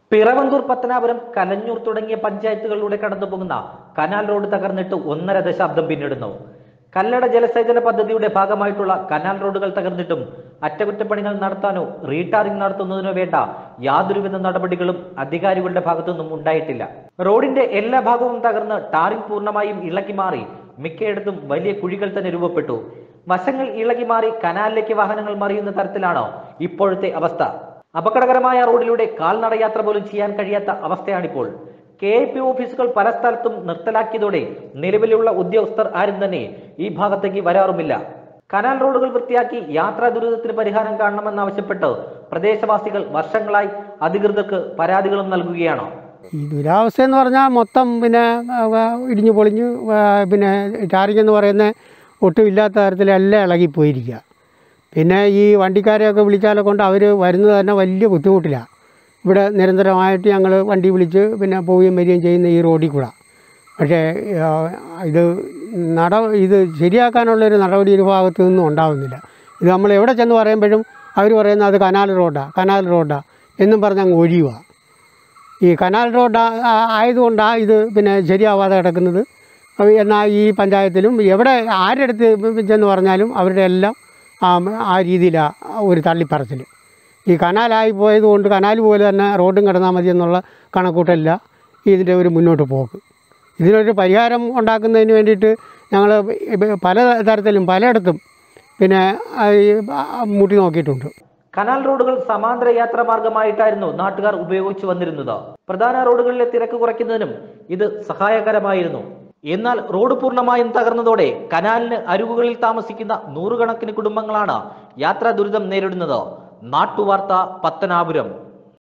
പിറവന്തൂർ പത്തനാപുരം കലഞ്ഞൂർ തുടങ്ങിയ പഞ്ചായത്തുകളിലൂടെ കടന്നുപോകുന്ന canal road തകർന്നിട്ട് ഒന്നര ദശാബ്ദം പിന്നിടുന്നു കല്ലട ജലസേചന പദ്ധതിയുടെ ഭാഗമായിട്ടുള്ള കനാൽ റോഡുകൾ തകർന്നിട്ടും അറ്റകുറ്റപ്പണികൾ നടത്താനോ റീടാറിംഗ് നടത്തുന്നതിനോ വേണ്ട യാതൊരുവിധ നടപടികളും അധികാരികളുടെ ഭാഗത്തുനിന്നും ഉണ്ടായിട്ടില്ല റോഡിന്റെ എല്ലാ ഭാഗവും തകർന്ന് ടാറിംഗ് പൂർണ്ണമായും ഇളക്കി മാറി മിക്കയിടത്തും വലിയ കുഴികൾ തന്നെ രൂപപ്പെട്ടു വശങ്ങൾ ഇളകി മാറി കനാലിലേക്ക് വാഹനങ്ങൾ മറിയുന്ന തരത്തിലാണ് ഇപ്പോഴത്തെ അവസ്ഥ അപകടകരമായ റോഡിലൂടെ കാൽനടയാത്ര പോലും ചെയ്യാൻ കഴിയാത്ത അവസ്ഥയാണിപ്പോൾ കെ ഐ പി ഓഫീസുകൾ പല സ്ഥലത്തും നിർത്തലാക്കിയതോടെ നിലവിലുള്ള ഉദ്യോഗസ്ഥർ ആരും തന്നെ ഈ ഭാഗത്തേക്ക് വരാറുമില്ല കനാൽ റോഡുകൾ വൃത്തിയാക്കി യാത്രാ ദുരിതത്തിന് പരിഹാരം കാണണമെന്നാവശ്യപ്പെട്ട് പ്രദേശവാസികൾ വർഷങ്ങളായി അധികൃതർക്ക് പരാതികളും നൽകുകയാണ് ഈ ദുരാവസ്ഥ എന്ന് പറഞ്ഞാൽ മൊത്തം പിന്നെ ആ, ഇടിഞ്ഞു പൊളിഞ്ഞ് ആ, പിന്നെ ടാറിങ് എന്ന് പറയുന്ന ഒട്ടുമില്ലാത്ത തരത്തിലെല്ലാം ഇളകിപ്പോയിരിക്കുക പിന്നെ ഈ വണ്ടിക്കാരെയൊക്കെ വിളിച്ചാലെ കൊണ്ട് അവർ വരുന്നത് തന്നെ വലിയ ബുദ്ധിമുട്ടിലാണ് ഇവിടെ നിരന്തരമായിട്ട് ഞങ്ങൾ വണ്ടി വിളിച്ച് പിന്നെ പോവുകയും വരികയും ചെയ്യുന്ന ഈ റോഡിൽ കൂടെ പക്ഷേ ആ, ഇത് നട ഇത് ശരിയാക്കാനുള്ളൊരു നടപടി ഒരു ഭാഗത്തു നിന്നും ഉണ്ടാകുന്നില്ല ഇത് നമ്മൾ എവിടെ ചെന്ന് പറയുമ്പോഴും അവർ പറയുന്നത് അത് കനാൽ റോഡാണ് കനാൽ റോഡാണ് എന്നും പറഞ്ഞ് അങ്ങ് ഒഴിയുക ഈ കനാൽ റോഡ് ആ- ആ- ആയതുകൊണ്ടാണ് ഇത് പിന്നെ ശരിയാവാതെ കിടക്കുന്നത് അത് എന്നാൽ ഈ പഞ്ചായത്തിലും എവിടെ ആരുടെ അടുത്ത് ചെന്ന് പറഞ്ഞാലും അവരുടെ എല്ലാം ആ ആ രീതിയിലാണ് ഒരു തള്ളിപ്പറച്ചിൽ ഈ കനാലായി പോയത് കൊണ്ട് കനാൽ പോലെ തന്നെ റോഡും കിടന്നാൽ മതി എന്നുള്ള കണക്കൂട്ടല്ല ഇതിൻ്റെ ഒരു മുന്നോട്ട് പോക്ക് ഇതിനൊരു പരിഹാരം ഉണ്ടാക്കുന്നതിന് വേണ്ടിയിട്ട് ഞങ്ങൾ പല തരത്തിലും പലയിടത്തും പിന്നെ ആ, ഈ, ആ, മുട്ടി നോക്കിയിട്ടുണ്ട് കനാൽ റോഡുകൾ സമാന്തര യാത്രാ മാർഗമായിട്ടായിരുന്നു നാട്ടുകാർ ഉപയോഗിച്ചു വന്നിരുന്നത് പ്രധാന റോഡുകളിലെ തിരക്ക് കുറയ്ക്കുന്നതിനും ഇത് സഹായകരമായിരുന്നു എന്നാൽ റോഡ് പൂർണ്ണമായും തകർന്നതോടെ കനാലിന് അരുകുകളിൽ താമസിക്കുന്ന നൂറുകണക്കിന് കുടുംബങ്ങളാണ് യാത്രാ ദുരിതം നേരിടുന്നത് നാട്ടുവാർത്ത പത്തനാപുരം